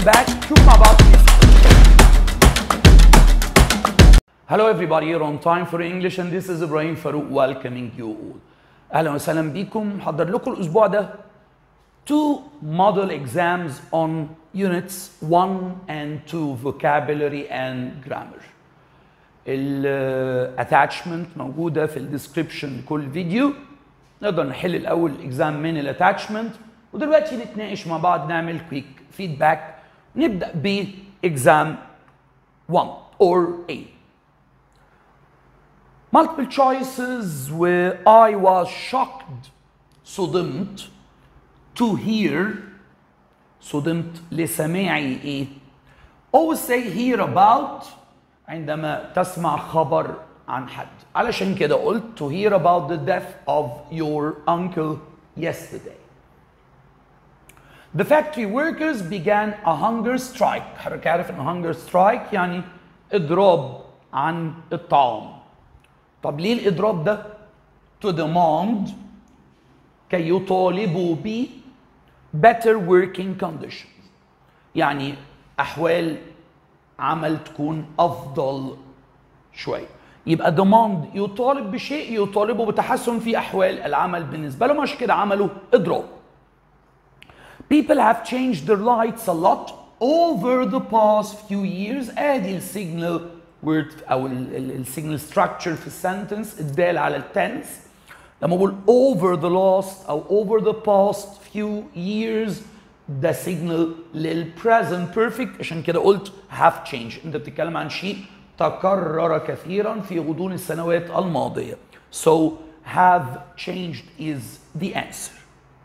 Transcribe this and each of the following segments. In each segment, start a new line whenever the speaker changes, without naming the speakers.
back شوف مع بعض Hello everybody, you're on time for English and this is Ibrahim Farouk welcoming you all. اهلا وسهلا بيكم محضر لكم الاسبوع ده two model exams on units 1 and 2 vocabulary and grammar. الاتاتشمنت موجوده في الديسكربشن لكل فيديو نقدر نحل الاول الاكزام من الاتاتشمنت ودلوقتي نتناقش مع بعض نعمل كويك فيدباك نبدا باكزام 1 or A. multiple choices where I was shocked صدمت to hear صدمت لسماعي ايه always say hear about عندما تسمع خبر عن حد علشان كده قلت to hear about the death of your uncle yesterday The factory workers began a hunger strike حضرتك عارف ان hunger strike يعني اضراب عن الطعام طب ليه الاضراب ده to demand كي يطالبوا ب better working conditions يعني احوال عمل تكون افضل شويه يبقى demand يطالب بشيء يطالبه بتحسن في احوال العمل بالنسبه لهم عشان كده عملوا اضراب People have changed their lights a lot over the past few years ادي السيجنال word او السيجنال structure في السنتنس الدال على التنس لما بقول over the last او over the past few years ده سيجنال للبريزنت بيرفكت عشان كده قلت have changed انت بتتكلم عن شيء تكرر كثيرا في غضون السنوات الماضيه so have changed is the answer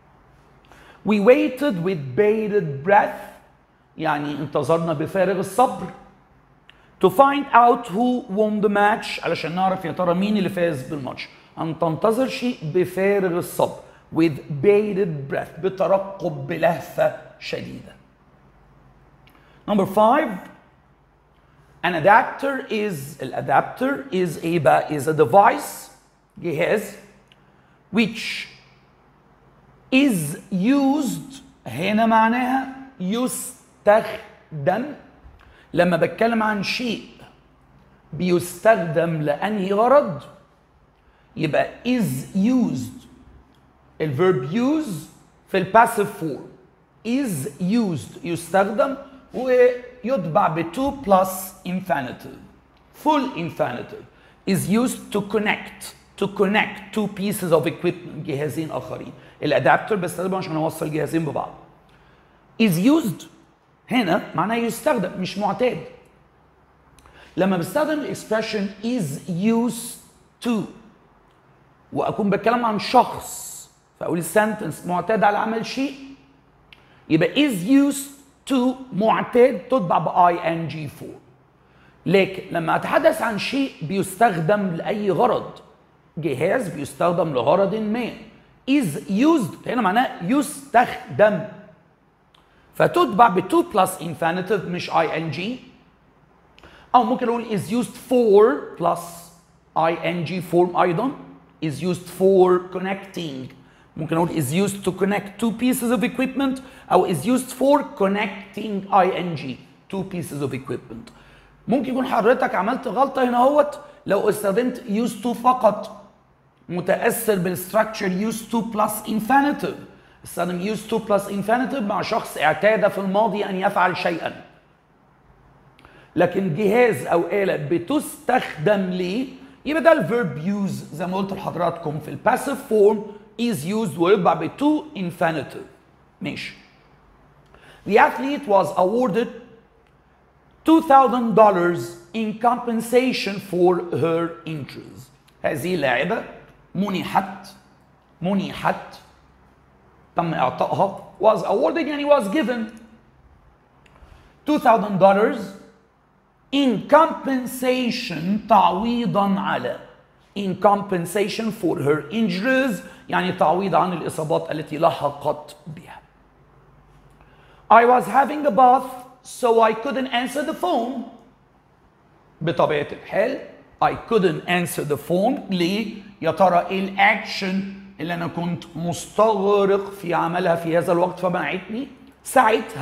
we waited with bated breath يعني انتظرنا بفارغ الصبر to find out who won the match علشان نعرف يا ترى مين اللي فاز بالماتش ان تنتظر شيء بفارغ الصبر with bated breath بترقب بلهفة شديدة number five an adapter is الادابتر is ايه بقى is a device جهاز which is used هنا معناها يستخدم لما بتكلم عن شيء بيستخدم لأنهي غرض يبقى is used الفيرب use في الباسيف فورم is used يستخدم ويتبع ب to plus infinitive full infinitive is used to connect to connect two pieces of equipment جهازين آخرين الادابتر بستخدمه عشان اوصل جهازين ببعض is used هنا معناه يستخدم مش معتاد لما بستخدم الاكسبريشن is used to واكون بتكلم عن شخص فاقول السنتنس معتاد على عمل شيء يبقى is used to معتاد تتبع ب ing form لكن لما اتحدث عن شيء بيستخدم لاي غرض جهاز بيستخدم لغرض ما is used هنا معناه يستخدم فتتبع ب to plus infinitive مش ing او ممكن اقول is used for plus ing form ايضا is used for connecting ممكن اقول is used to connect two pieces of equipment او is used for connecting ing two pieces of equipment ممكن يكون حضرتك عملت غلطه هنا اهوت لو استخدمت used to فقط متاثر بالستراكشر used to plus infinitive استخدم used to plus infinitive مع شخص اعتاد في الماضي ان يفعل شيئا لكن جهاز او آلة بتستخدم ليه يبقى ده الفيرب يوز زي ما قلت لحضراتكم في الباسيف فورم is used ويتبع ب to infinitive ماشي The athlete was awarded $2,000 in compensation for her injuries. هذه اللاعبة منحت منحت تم إعطائها was awarded يعني was given $2,000 in compensation تعويضا على in compensation for her injuries يعني تعويض عن الإصابات التي لحقت بها I was having a bath so I couldn't answer the phone بطبيعة الحال I couldn't answer the phone ليه؟ يا ترى ايه الاكشن اللي انا كنت مستغرق في عملها في هذا الوقت فمنعتني ساعتها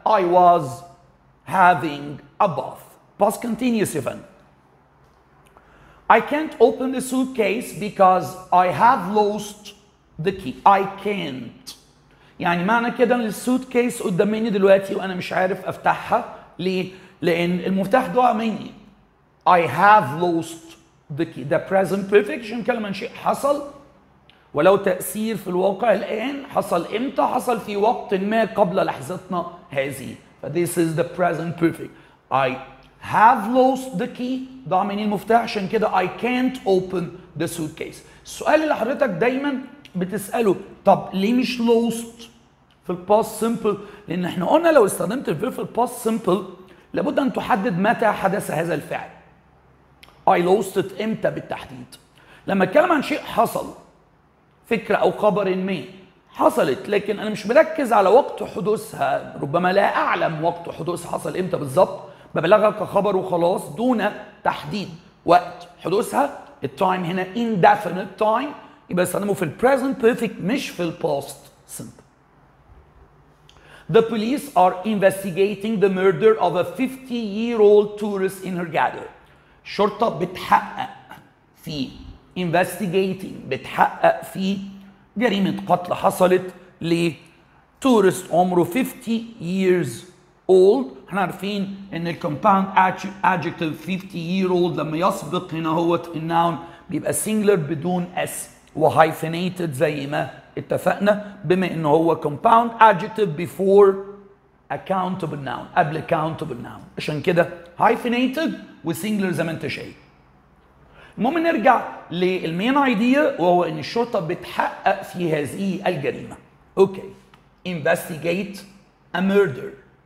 I was having a bath past continuous يا فندم I can't open the suitcase because I have lost the key. I can't. يعني معنى كده ان السوتكيس قدام مني دلوقتي وانا مش عارف افتحها ليه؟ لان المفتاح ضاع مني. I have lost the key. ده present perfect عشان نتكلم عن شيء حصل ولو تأثير في الواقع الآن حصل إمتى؟ حصل في وقت ما قبل لحظتنا هذه. ف this is the present perfect. I have lost the key ضاع مني المفتاح عشان كده I can't open the suitcase. السؤال اللي حضرتك دايما بتسأله طب ليه مش lost في الباست سمبل؟ لأن احنا قلنا لو استخدمت الفيرب في الباست سمبل لابد أن تحدد متى حدث هذا الفعل. I lost it امتى بالتحديد؟ لما اتكلم عن شيء حصل فكرة أو خبر ما حصلت لكن أنا مش مركز على وقت حدوثها ربما لا أعلم وقت حدوثها حصل إمتى بالظبط ببلغها كخبر وخلاص دون تحديد وقت حدوثها التايم هنا indefinite time يبقى استخدمه في البريزنت بيرفكت مش في الباست simple The police are investigating the murder of a 50-year-old tourist in Hurghada. الشرطة بتحقق في investigating بتحقق في جريمة قتل حصلت لتورست عمره 50 years old احنا عارفين ان الكومباوند adjective 50 year old لما يسبق هنا هوت الناون بيبقى singular بدون اس وهايفينيتد زي ما اتفقنا بما ان هو compound adjective before accountable noun قبل countable noun عشان كده hyphenated وسنجلر زي ما انت شايف المهم نرجع للمين ايديا وهو ان الشرطه بتحقق في هذه الجريمه اوكي investigate a murder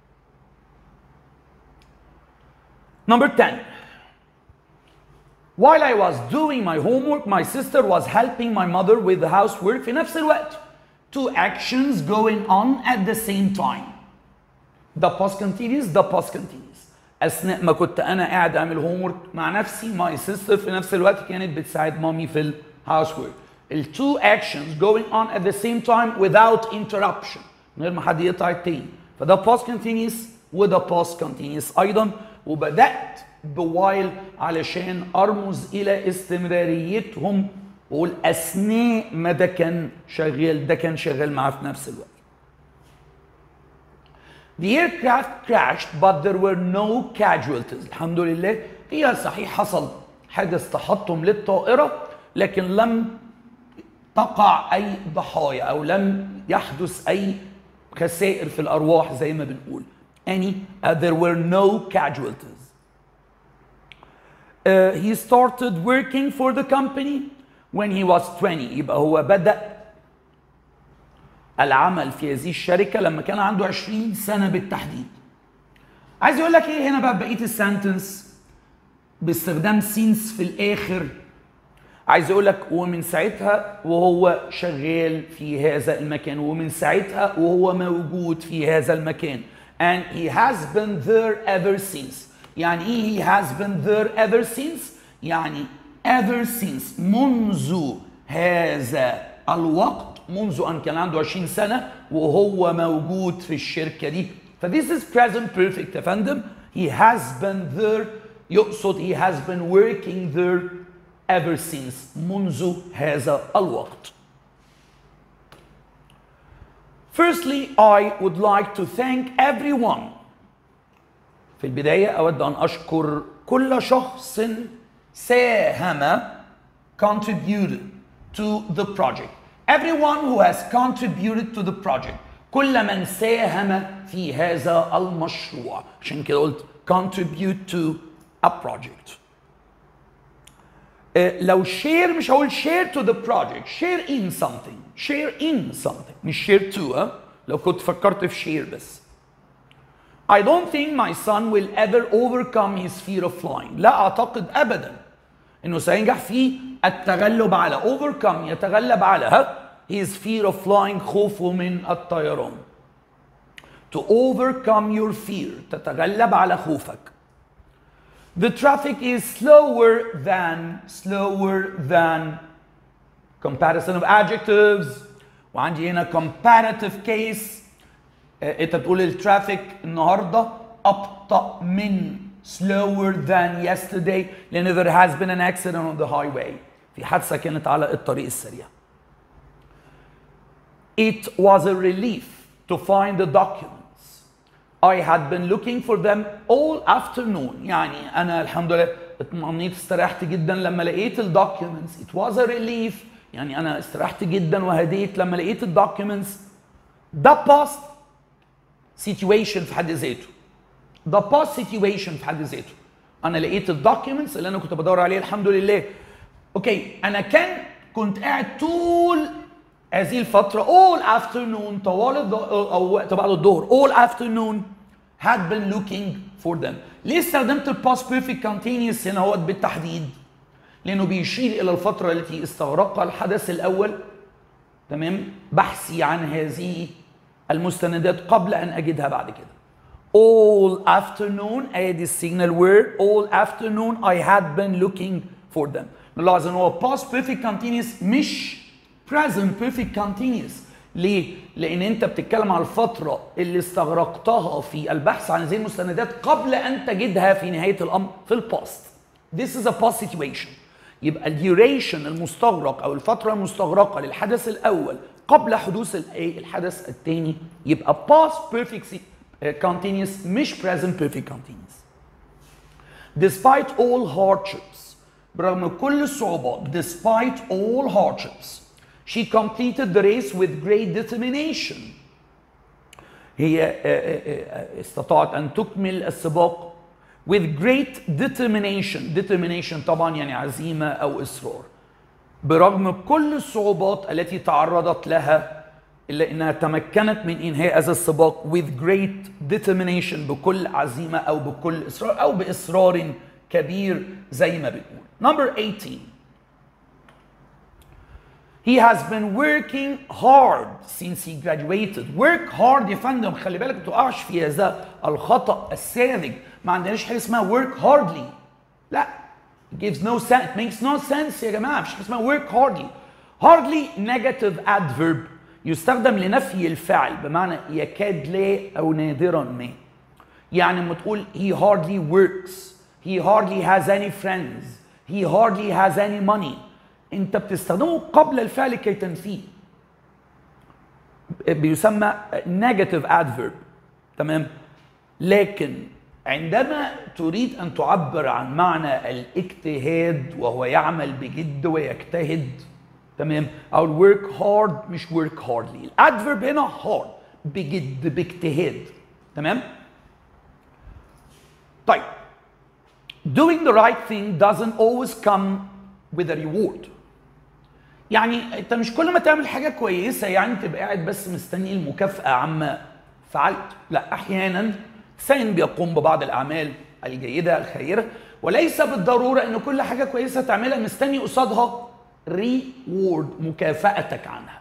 number 10 While I was doing my homework, my sister was helping my mother with the housework في نفس الوقت. Two actions going on at the same time. The past continuous, the past continuous. أثناء ما كنت أنا قاعد أعمل homework مع نفسي my sister في نفس الوقت كانت بتساعد مامي في الهاوسورك. ال two actions going on at the same time without interruption من غير ما حد يقطع التاني. فده past continuous وده past continuous أيضا وبدأت بوايل علشان ارمز الى استمراريتهم واقول اثناء ما ده كان شغال ده كان شغال معاه في نفس الوقت. The aircraft crashed but there were no casualties الحمد لله هي صحيح حصل حادث تحطم للطائرة لكن لم تقع أي ضحايا أو لم يحدث أي خسائر في الأرواح زي ما بنقول. Any uh, there were no casualties. Uh, he started working for the company when he was 20 يبقى هو بدأ العمل في هذه الشركة لما كان عنده 20 سنة بالتحديد عايز يقول لك ايه هنا بقى بقية السنتنس باستخدام سينس في الآخر عايز يقول لك ومن ساعتها وهو شغال في هذا المكان ومن ساعتها وهو موجود في هذا المكان and he has been there ever since يعني ايه he has been there ever since يعني ever since منذ هذا الوقت منذ ان كان عنده 20 سنه وهو موجود في الشركه دي ف this is present perfect يا فندم he has been there يقصد he has been working there ever since منذ هذا الوقت Firstly, I would like to thank everyone في البداية أود أن أشكر كل شخص ساهم contributed to the project. Everyone who has contributed to the project. كل من ساهم في هذا المشروع. عشان كده قلت contribute to a project. آه، لو share مش هقول share to the project. Share in something. Share in something. مش share to ها؟ لو كنت فكرت في share بس. I don't think my son will ever overcome his fear of flying. لا أعتقد أبدا إنه سينجح في التغلب على overcome يتغلب على ها his fear of flying خوفه من الطيران. To overcome your fear تتغلب على خوفك. The traffic is slower than slower than comparison of adjectives وعندي هنا comparative case آه، انت بتقول الترافيك النهارده ابطا من slower than yesterday لان there has been an accident on the highway في حادثه كانت على الطريق السريع It was a relief to find the documents. I had been looking for them all afternoon. يعني أنا الحمد لله اطمئنيت استريحت جدا لما لقيت الدوكيومنتس. It was a relief. يعني أنا استريحت جدا وهديت لما لقيت الدوكيومنتس. ده past situation في حد ذاته. ده past situation في حد ذاته. أنا لقيت الدوكيومنتس اللي أنا كنت بدور عليه الحمد لله. أوكي أنا كان كنت قاعد طول هذه الفترة all afternoon طوال الظ- أو وقت بعد الظهر all afternoon had been looking for them. ليه استخدمت ال past perfect continuous هنا هو بالتحديد؟ لأنه بيشير إلى الفترة التي استغرقها الحدث الأول تمام بحثي عن هذه المستندات قبل أن أجدها بعد كده. All afternoon ادي السيجنال word all afternoon I had been looking for them. نلاحظ ان هو past perfect continuous مش present perfect continuous. ليه؟ لأن أنت بتتكلم على الفترة اللي استغرقتها في البحث عن هذه المستندات قبل أن تجدها في نهاية الأمر في الباست. This is a past situation. يبقى الديوريشن المستغرق أو الفترة المستغرقة للحدث الأول قبل حدوث الإيه؟ الحدث الثاني يبقى past perfect uh, continuous مش present perfect continuous. Despite all hardships برغم كل الصعوبات despite all hardships she completed the race with great determination هي آه، آه، آه، استطاعت أن تكمل السباق with great determination determination طبعا يعني عزيمة أو إصرار برغم كل الصعوبات التي تعرضت لها إلا أنها تمكنت من إنهاء هذا السباق with great determination بكل عزيمة أو بكل إصرار أو بإصرار كبير زي ما بنقول number 18 He has been working hard since he graduated. Work hard يا فندم خلي بالك ما تقعش في هذا الخطأ الساذج. ما عندناش حاجة اسمها work hardly. لا. It gives no sense. It makes no sense يا جماعة. مش حاجة اسمها work hardly. Hardly negative adverb يستخدم لنفي الفعل بمعنى يكاد لا أو نادرا ما. يعني لما تقول he hardly works. He hardly has any friends. He hardly has any money. انت بتستخدمه قبل الفعل كي تنفيه بيسمى negative adverb تمام لكن عندما تريد ان تعبر عن معنى الاجتهاد وهو يعمل بجد ويجتهد تمام او work hard مش work hardly الادفرب هنا hard بجد باجتهاد تمام طيب doing the right thing doesn't always come with a reward يعني انت مش كل ما تعمل حاجه كويسه يعني تبقى قاعد بس مستني المكافاه عما فعلت لا احيانا الانسان بيقوم ببعض الاعمال الجيده الخيره وليس بالضروره ان كل حاجه كويسه تعملها مستني قصادها ريورد مكافاتك عنها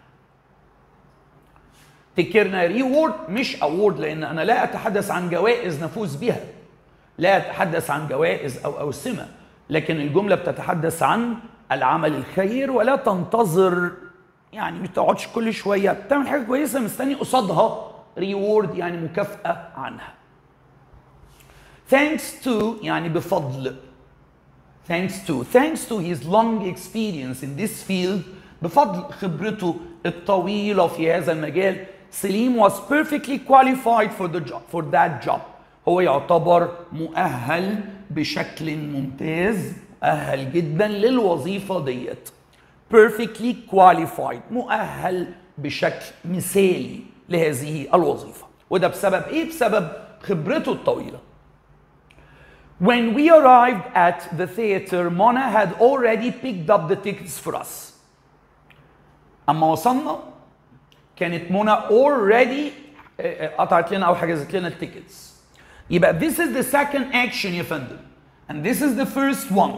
تكرنا ريورد مش اوورد لان انا لا اتحدث عن جوائز نفوز بها لا اتحدث عن جوائز او اوسمه لكن الجمله بتتحدث عن العمل الخير ولا تنتظر يعني ما تقعدش كل شويه بتعمل حاجه كويسه مستني قصادها ريورد يعني مكافاه عنها thanks to يعني بفضل thanks to thanks to his long experience in this field بفضل خبرته الطويلة في هذا المجال سليم was perfectly qualified for the job for that job هو يعتبر مؤهل بشكل ممتاز مؤهل جدا للوظيفة ديت perfectly qualified مؤهل بشكل مثالي لهذه الوظيفة وده بسبب ايه بسبب خبرته الطويله When we arrived at the theater, Mona had already picked up the tickets for us. أما وصلنا كانت منى already قطعت لنا أو حجزت لنا التيكتس. يبقى this is the second action يا فندم. And this is the first one.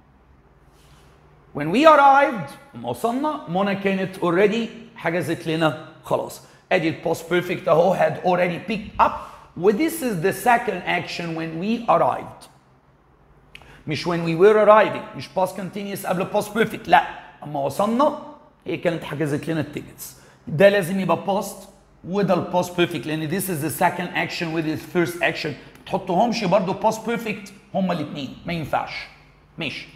When we arrived أما وصلنا منى كانت already حجزت لنا خلاص. أدي البوست بيرفكت أهو had already picked up و this is the second action when we arrived. مش when we were arriving مش past continuous قبل past perfect لا اما وصلنا هي كانت حجزت لنا التيكتس ده لازم يبقى past وده الباست بيرفكت لان this is the second action with the first action تحطهمش برضو باست بيرفكت هما الاثنين ما ينفعش ماشي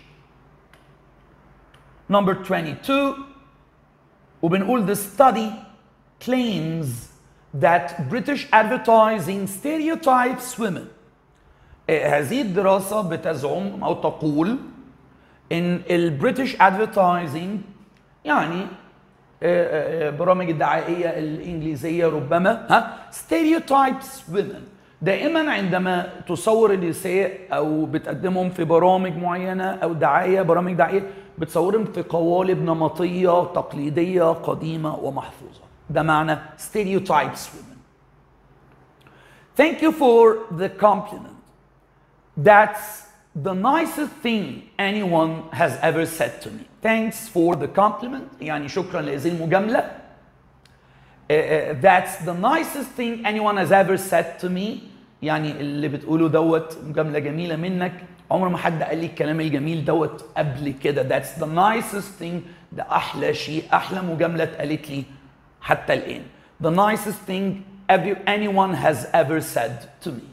number 22 وبنقول the study claims that British advertising stereotypes women هذه الدراسة بتزعم أو تقول إن البريتش ادفرتايزنج يعني برامج الدعائية الإنجليزية ربما ها stereotypes women دائما عندما تصور النساء أو بتقدمهم في برامج معينة أو دعاية برامج دعائية بتصورهم في قوالب نمطية تقليدية قديمة ومحفوظة ده معنى stereotypes women Thank you for the compliment. That's the nicest thing anyone has ever said to me. Thanks for the compliment. يعني شكرا لهذه المجاملة. Uh, uh, that's the nicest thing anyone has ever said to me. يعني اللي بتقوله دوت مجاملة جميلة منك. عمر ما حد قال لي الكلام الجميل دوت قبل كده. That's the nicest thing. ده أحلى شيء، أحلى مجاملة اتقالت لي حتى الآن. The nicest thing every, anyone has ever said to me.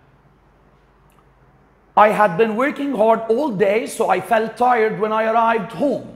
I had been working hard all day, so I felt tired when I arrived home.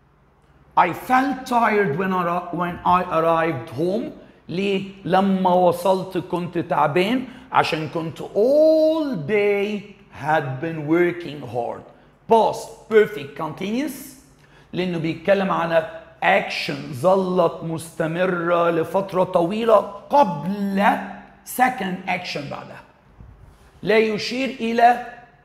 I felt tired when I, when I arrived home. ليه؟ لما وصلت كنت تعبان عشان كنت all day had been working hard. Past perfect continuous لأنه بيتكلم عن action ظلت مستمرة لفترة طويلة قبل second action بعدها. لا يشير إلى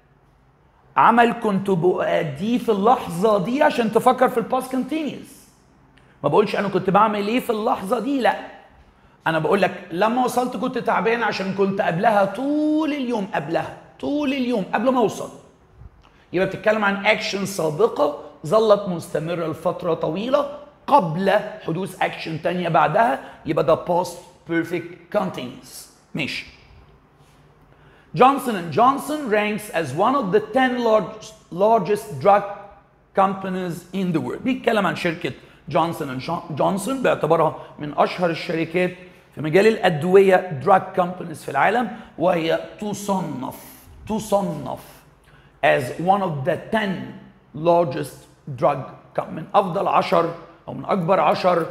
عمل كنت بأديه في اللحظة دي عشان تفكر في الباست كونتينيوس ما بقولش أنا كنت بعمل إيه في اللحظة دي لا أنا بقول لك لما وصلت كنت تعبان عشان كنت قبلها طول اليوم قبلها طول اليوم قبل ما أوصل يبقى بتتكلم عن أكشن سابقة ظلت مستمرة لفترة طويلة قبل حدوث أكشن تانية بعدها يبقى ده past perfect continuous ماشي Johnson & Johnson ranks as one of the 10 large, largest drug companies in the world. بيتكلم عن شركة جونسون جونسون باعتبارها من أشهر الشركات في مجال الأدوية drug companies في العالم وهي تصنف تصنف as one of the 10 largest drug companies من أفضل عشر أو من أكبر عشر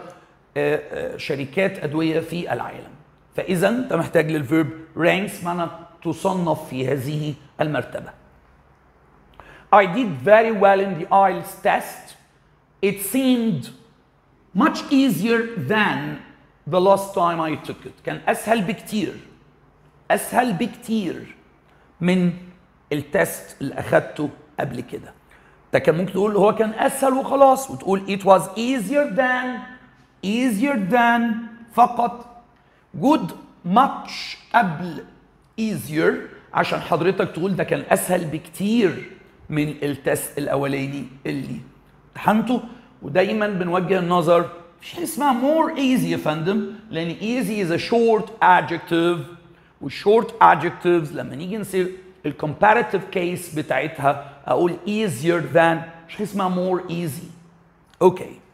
شركات أدوية في العالم. فإذا أنت محتاج للفيرب ranks معنى تصنف في هذه المرتبة. I did very well in the IELTS test. It seemed much easier than the last time I took it. كان أسهل بكتير. أسهل بكتير من التست اللي أخدته قبل كده. ده كان ممكن تقول هو كان أسهل وخلاص وتقول it was easier than easier than فقط good much قبل easier عشان حضرتك تقول ده كان اسهل بكتير من التست الاولاني اللي امتحنته ودايما بنوجه النظر مفيش حاجه اسمها more easy يا فندم لان easy is a short adjective والshort adjectives لما نيجي نصير الكومباريتيف كيس بتاعتها اقول easier than مش حاجه اسمها more easy اوكي okay.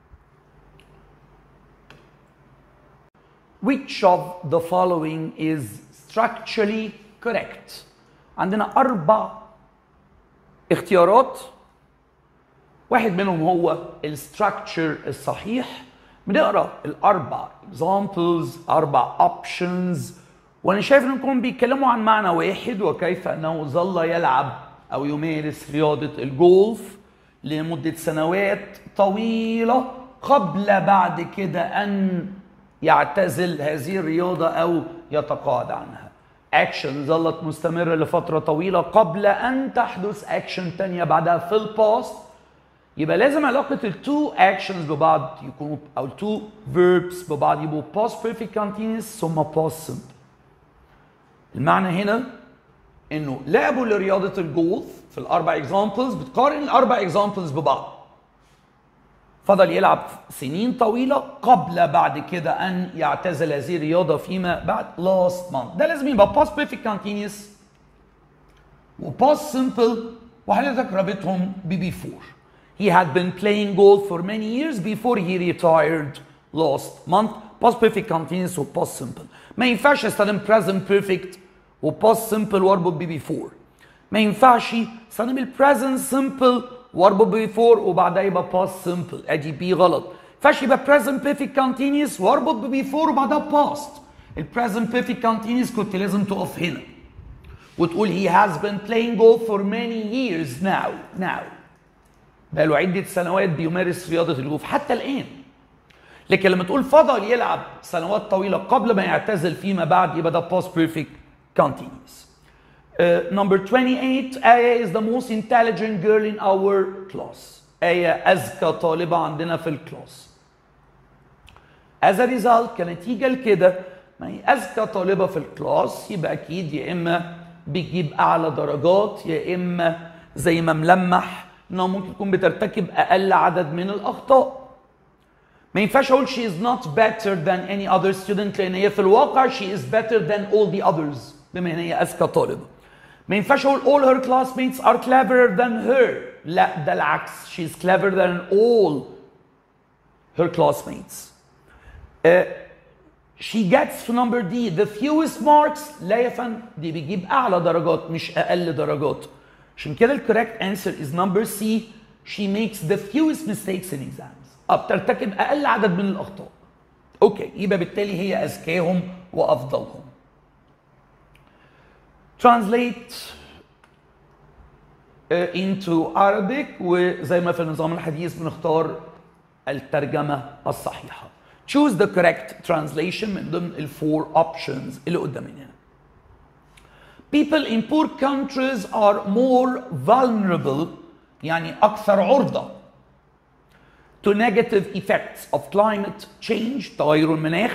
Which of the following is structurally correct عندنا أربع اختيارات واحد منهم هو الستراكشر الصحيح بنقرا الاربع examples اربع options وانا شايف انكم بيتكلموا عن معنى واحد وكيف انه ظل يلعب او يمارس رياضه الجولف لمده سنوات طويله قبل بعد كده ان يعتزل هذه الرياضه او يتقاعد عنها اكشن ظلت مستمره لفتره طويله قبل ان تحدث اكشن تانية بعدها في الباست يبقى لازم علاقه التو اكشنز ببعض يكونوا او التو فيربس ببعض يبقوا باست بيرفكت كونتينوس ثم باست سمبل المعنى هنا انه لعبوا لرياضه الجولف في الاربع اكزامبلز بتقارن الاربع اكزامبلز ببعض فضل يلعب سنين طويلة قبل بعد كده أن يعتزل هذه الرياضة فيما بعد last month ده لازم يبقى past perfect continuous و past simple وحضرتك رابطهم ب before he had been playing golf for many years before he retired last month past perfect continuous و past simple ما ينفعش استخدم present perfect و past simple واربط بيه before ما ينفعش استخدم ال present simple واربط بيه before وبعدها يبقى past simple ادي بي غلط ما ينفعش يبقى present perfect continuous واربط بيه before وبعدها past ال present perfect continuous كنت لازم تقف هنا وتقول he has been playing golf for many years now now بقاله عدة سنوات بيمارس رياضة الجولف حتى الآن لكن لما تقول فضل يلعب سنوات طويلة قبل ما يعتزل فيما بعد يبقى ده past perfect continuous. Uh, number 28 آية is the most intelligent girl in our class. آية أذكى طالبة عندنا في الكلاس. As a result كنتيجة لكده ما هي أذكى طالبة في الكلاس يبقى أكيد يا إما بتجيب أعلى درجات يا إما زي ما ملمح إنها ممكن تكون بترتكب أقل عدد من الأخطاء. ما ينفعش اقول she is not better than any other student لان هي في الواقع she is better than all the others بما ان هي اذكى طالبه ما ينفعش اقول all her classmates are cleverer than her لا ده العكس she is cleverer than all her classmates uh, she gets في number D the fewest marks لا يا فندم دي بيجيب اعلى درجات مش اقل درجات عشان كده ال correct answer is number C she makes the fewest mistakes in exams اه بترتكب اقل عدد من الاخطاء اوكي يبقى بالتالي هي اذكاهم وافضلهم translate uh, into Arabic وزي ما في النظام الحديث بنختار الترجمة الصحيحة choose the correct translation من ضمن الفور options اللي قدامنا people in poor countries are more vulnerable يعني أكثر عرضة to negative effects of climate change تغير المناخ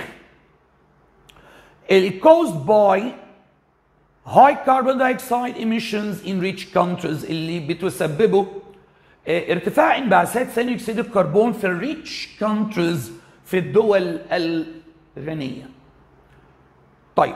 caused by high carbon dioxide emissions in rich countries اللي بتسببه ارتفاع انبعاثات ثاني اكسيد الكربون في الريتش countries في الدول الغنية. طيب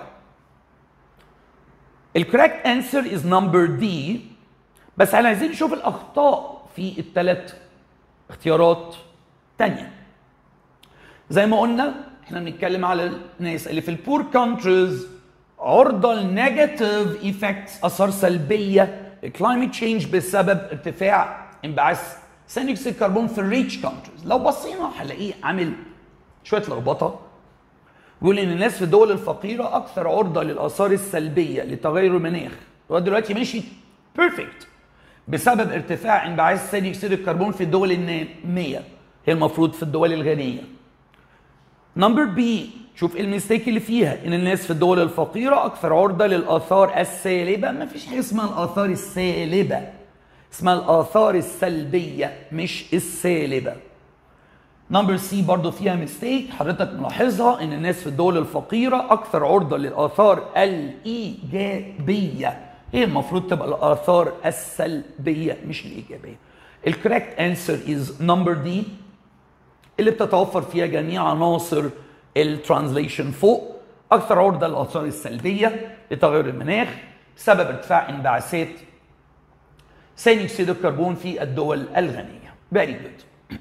الكوريكت انسر از نمبر دي بس احنا عايزين نشوف الاخطاء في الثلاث اختيارات تانية زي ما قلنا احنا بنتكلم على الناس اللي في البور كونتريز عرضة لنيجاتيف ايفكتس اثار سلبية الكلايمت تشينج بسبب ارتفاع انبعاث ثاني اكسيد الكربون في الريتش كونتريز لو بصينا هنلاقيه عامل شويه لخبطه بيقول ان الناس في الدول الفقيره اكثر عرضه للاثار السلبيه لتغير المناخ لغايه دلوقتي ماشي بيرفكت بسبب ارتفاع انبعاث ثاني اكسيد الكربون في الدول الناميه هي المفروض في الدول الغنيه نمبر بي شوف ايه الميستيك اللي فيها ان الناس في الدول الفقيره اكثر عرضه للاثار السالبه ما فيش حاجه اسمها الاثار السالبه اسمها الاثار السلبيه مش السالبه نمبر سي برضو فيها ميستيك حضرتك ملاحظها ان الناس في الدول الفقيره اكثر عرضه للاثار الايجابيه هي المفروض تبقى الاثار السلبيه مش الايجابيه الكوريكت انسر از نمبر دي اللي بتتوفر فيها جميع عناصر الترانزليشن فوق اكثر عرضه للاثار السلبيه لتغير المناخ بسبب ارتفاع انبعاثات ثاني اكسيد الكربون في الدول الغنيه very good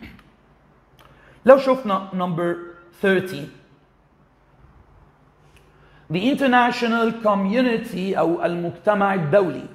لو شفنا number 30 The international community أو المجتمع الدولي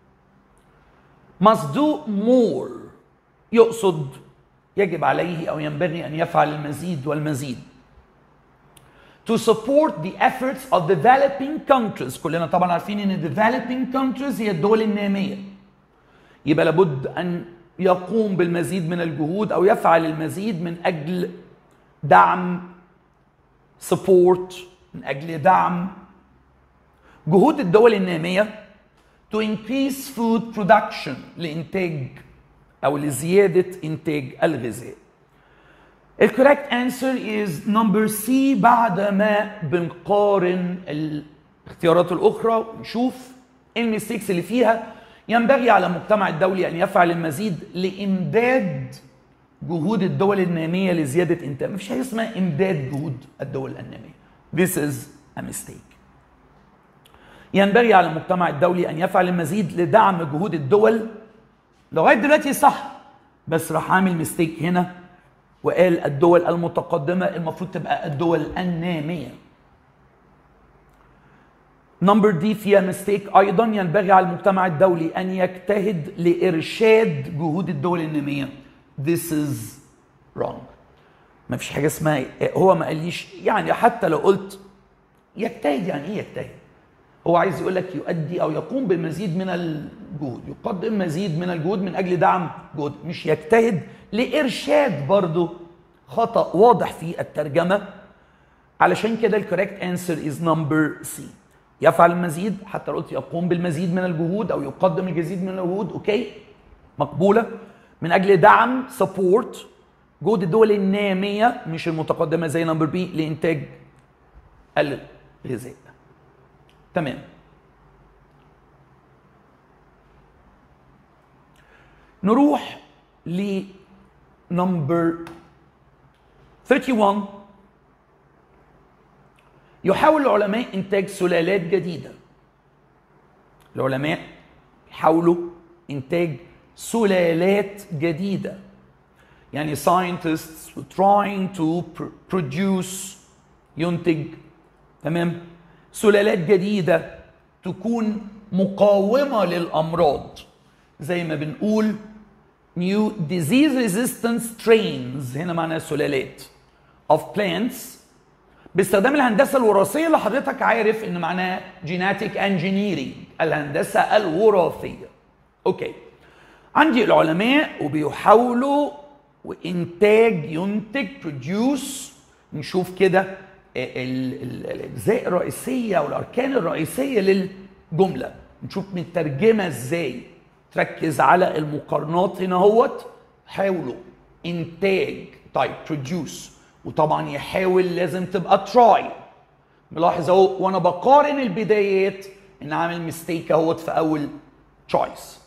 must do more يقصد يجب عليه أو ينبغي أن يفعل المزيد والمزيد to support the efforts of developing countries كلنا طبعا عارفين ان developing countries هي الدول النامية يبقى لابد أن يقوم بالمزيد من الجهود او يفعل المزيد من اجل دعم support من اجل دعم جهود الدول الناميه to increase food production لانتاج او لزياده انتاج الغذاء الكوريكت انسر از نمبر سي بعد ما بنقارن الاختيارات الاخرى ونشوف ايه الميستيكس اللي فيها ينبغي على المجتمع الدولي ان يفعل المزيد لامداد جهود الدول الناميه لزياده انتاج مفيش حاجه اسمها امداد جهود الدول الناميه This is a mistake ينبغي على المجتمع الدولي ان يفعل المزيد لدعم جهود الدول لغايه دلوقتي صح بس راح اعمل ميستيك هنا وقال الدول المتقدمة المفروض تبقى الدول النامية نمبر دي فيها ميستيك ايضا ينبغي على المجتمع الدولي ان يجتهد لارشاد جهود الدول الناميه this is wrong ما فيش حاجه اسمها هو ما قاليش يعني حتى لو قلت يجتهد يعني ايه يجتهد هو عايز يقول لك يؤدي او يقوم بالمزيد من الجهود يقدم مزيد من الجهود من اجل دعم جهود مش يجتهد لارشاد برضه خطا واضح في الترجمه علشان كده الكوريكت انسر از نمبر سي يفعل المزيد حتى لو قلت يقوم بالمزيد من الجهود او يقدم المزيد من الجهود اوكي مقبوله من اجل دعم سبورت جهود الدول الناميه مش المتقدمه زي نمبر بي لانتاج الغذاء تمام نروح لنمبر 31 يحاول العلماء انتاج سلالات جديده العلماء يحاولوا انتاج سلالات جديده يعني scientists were trying to produce ينتج تمام سلالات جديده تكون مقاومه للامراض زي ما بنقول new disease resistant strains هنا معناها سلالات of plants باستخدام الهندسه الوراثيه اللي حضرتك عارف ان معناها جيناتيك انجينيرنج الهندسه الوراثيه اوكي عندي العلماء وبيحاولوا وانتاج ينتج بروديوس نشوف كده الاجزاء الرئيسيه والاركان الرئيسيه للجمله نشوف مترجمه ازاي تركز على المقارنات هنا اهوت حاولوا انتاج طيب بروديوس وطبعا يحاول لازم تبقى تراي ملاحظ اهو وانا بقارن البدايات ان عامل ميستيك اهوت في اول تشويس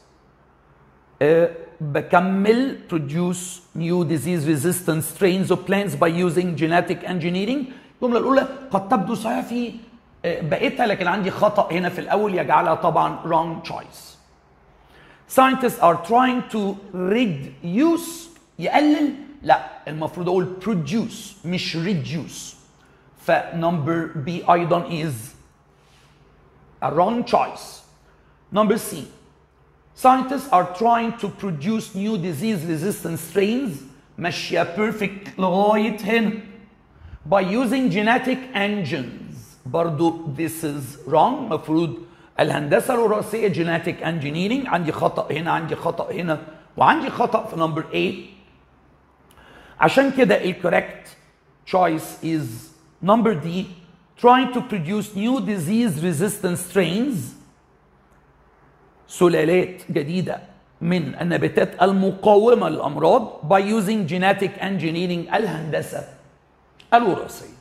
أه بكمل produce new disease resistant strains of plants by using genetic engineering الجملة الأولى قد تبدو صحيحة في بقيتها لكن عندي خطأ هنا في الأول يجعلها طبعا wrong choice. Scientists are trying to reduce يقلل لا المفروض أقول produce مش reduce فنمبر بي أيضا is a wrong choice. Number C Scientists are trying to produce new disease resistant strains ماشية perfect لغاية هنا by using genetic engines برضو this is wrong مفروض الهندسة الوراثية genetic engineering عندي خطأ هنا عندي خطأ هنا وعندي خطأ في number A عشان كده ال correct choice is number D trying to produce new disease resistant strains سلالات جديدة من النباتات المقاومة للأمراض by using genetic engineering الهندسة الوراثية.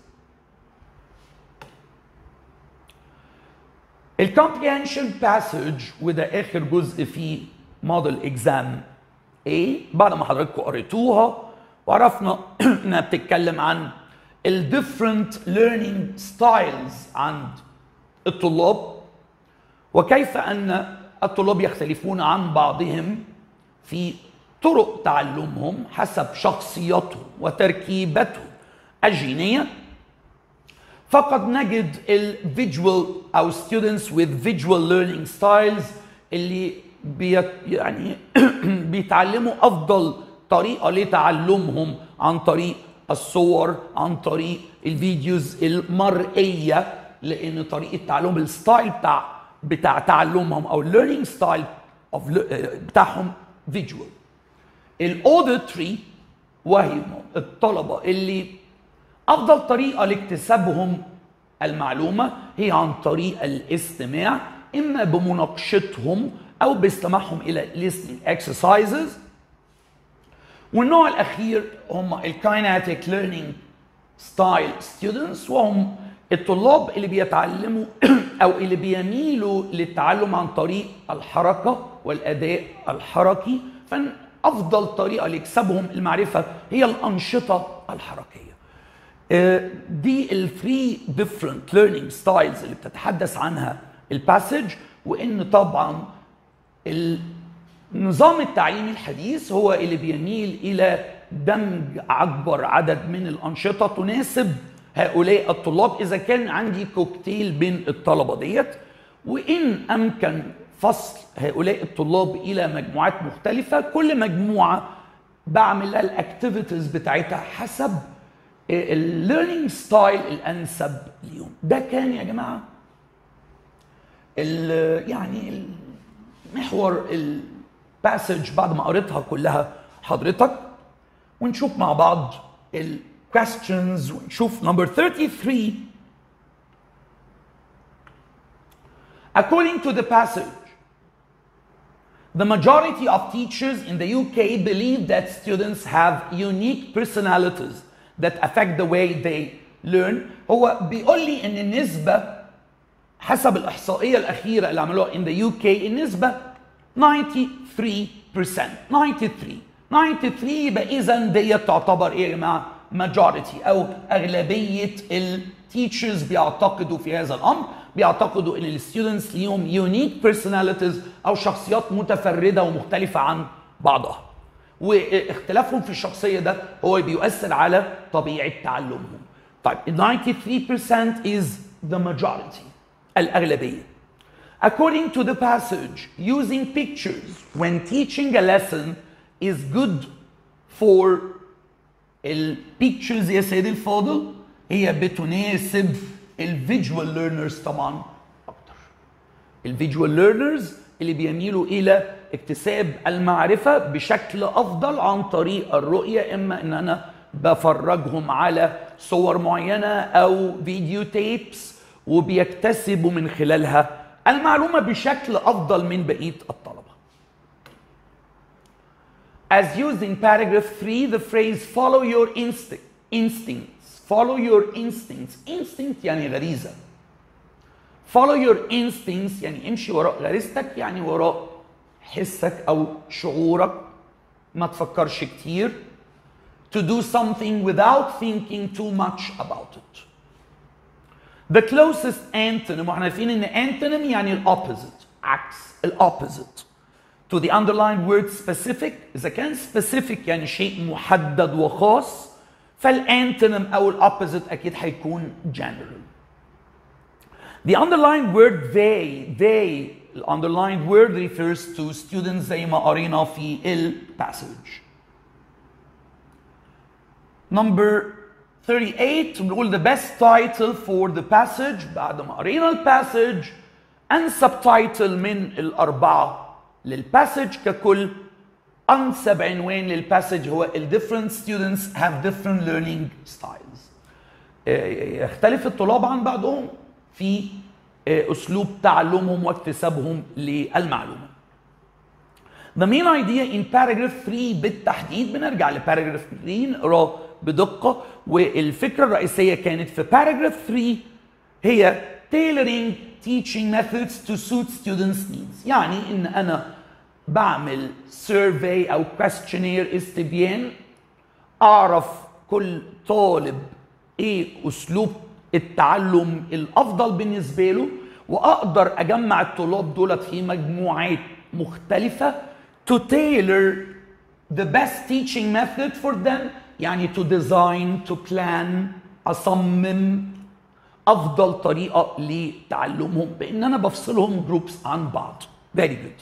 الكومبريهنشن باسج وده آخر جزء في موديل اكزام A بعد ما حضراتكم قريتوها وعرفنا انها بتتكلم عن ال different learning styles عند الطلاب وكيف ان الطلاب يختلفون عن بعضهم في طرق تعلمهم حسب شخصيتهم وتركيبتهم الجينية فقد نجد الفيجوال أو students with visual learning styles اللي بيت يعني بيتعلموا أفضل طريقة لتعلمهم عن طريق الصور عن طريق الفيديوز المرئية لأن طريقة تعلم الستايل بتاع بتاع تعلمهم او الليرنينج ستايل اوف بتاعهم فيجوال الاوديتري وهي الطلبه اللي افضل طريقه لاكتسابهم المعلومه هي عن طريق الاستماع اما بمناقشتهم او باستماعهم الى listening exercises والنوع الاخير هم الكايناتيك ليرنينج ستايل ستودنتس وهم الطلاب اللي بيتعلموا او اللي بيميلوا للتعلم عن طريق الحركه والاداء الحركي فافضل طريقه ليكسبهم المعرفه هي الانشطه الحركيه. دي الثري ديفرنت ليرنينج ستايلز اللي بتتحدث عنها الباسج وان طبعا النظام التعليمي الحديث هو اللي بيميل الى دمج اكبر عدد من الانشطه تناسب هؤلاء الطلاب اذا كان عندي كوكتيل بين الطلبه ديت وان امكن فصل هؤلاء الطلاب الى مجموعات مختلفه كل مجموعه بعمل لها الاكتيفيتيز بتاعتها حسب الليرنينج ستايل الانسب ليهم ده كان يا جماعه ال يعني محور الباسج بعد ما قريتها كلها حضرتك ونشوف مع بعض الكويستشنز ونشوف نمبر 33 According to the passage, the majority of teachers in the UK believe that students have unique personalities that affect the way they learn. هو بيقول لي ان النسبة حسب الإحصائية الأخيرة اللي عملوها in the UK النسبة 93% 93 93 يبقى إذا ديت تعتبر إيه يا جماعة؟ majority أو أغلبية التيتشرز بيعتقدوا في هذا الأمر بيعتقدوا ان الستودنتس ليهم يونيك بيرسوناليتيز او شخصيات متفرده ومختلفه عن بعضها واختلافهم في الشخصيه ده هو بيؤثر على طبيعه تعلمهم طيب 93% is the majority الأغلبية According to the passage, using pictures when teaching a lesson is good for البيكتشرز يا سيدي الفاضل هي بتناسب الفيجوال ليرنرز طبعا اكتر الفيجوال ليرنرز اللي بيميلوا الى اكتساب المعرفه بشكل افضل عن طريق الرؤيه اما ان انا بفرجهم على صور معينه او فيديو تيبس وبيكتسبوا من خلالها المعلومه بشكل افضل من بقيه الطلبه As used in paragraph 3, the phrase follow your instinct, instincts. Follow your instincts. Instinct يعني غريزة. Follow your instincts يعني امشي وراء غريزتك يعني وراء حسك أو شعورك ما تفكرش كتير. To do something without thinking too much about it. The closest antonym واحنا عارفين ان antonym يعني الopposite عكس الopposite to the underlined word specific إذا كان specific يعني شيء محدد وخاص فالانتونيم أو الأوبوزيت أكيد هيكون general. The underlined word they they the underlined word refers to students زي ما قرينا في ال passage. Number 38 بنقول the best title for the passage بعد ما قرينا الباسج and subtitle من الأربعة للباسج ككل انسب عنوان للباسج هو ال different students have different learning styles يختلف الطلاب عن بعضهم في اسلوب تعلمهم واكتسابهم للمعلومه The main idea in paragraph 3 بالتحديد بنرجع لباراجراف 3 نقراه بدقة والفكرة الرئيسية كانت في paragraph 3 هي tailoring teaching methods to suit students needs يعني ان انا بعمل survey او questionnaire استبيان اعرف كل طالب ايه اسلوب التعلم الافضل بالنسبه له واقدر اجمع الطلاب دولت في مجموعات مختلفه to tailor the best teaching method for them يعني to design to plan اصمم افضل طريقه لتعلمهم بان انا بفصلهم جروبس عن بعض very good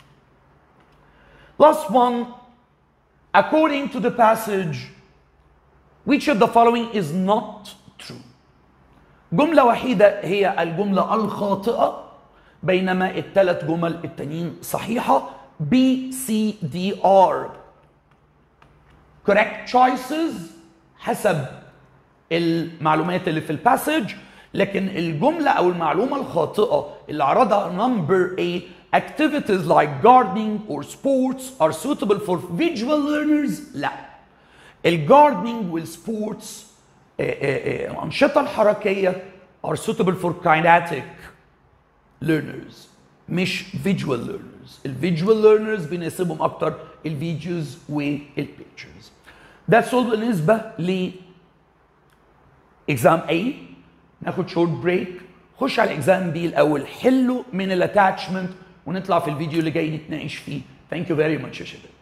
last one according to the passage which of the following is not true جمله وحيده هي الجمله الخاطئه بينما الثلاث جمل التانيين صحيحه B C D R correct choices حسب المعلومات اللي في الباسج لكن الجملة أو المعلومة الخاطئة اللي عرضها number A activities like gardening or sports are suitable for visual learners لا الجاردنينج والسبورتس الأنشطة الحركية are suitable for kinetic learners مش visual learners الفيجوال learners بيناسبهم أكتر الفيديوز والبيكتشرز That's all بالنسبة ل exam A ناخد شورت بريك خش على الاكزام بي الاول حله من الاتاتشمنت ونطلع في الفيديو اللي جاي نتناقش فيه ثانك يو فيري ماتش يا شباب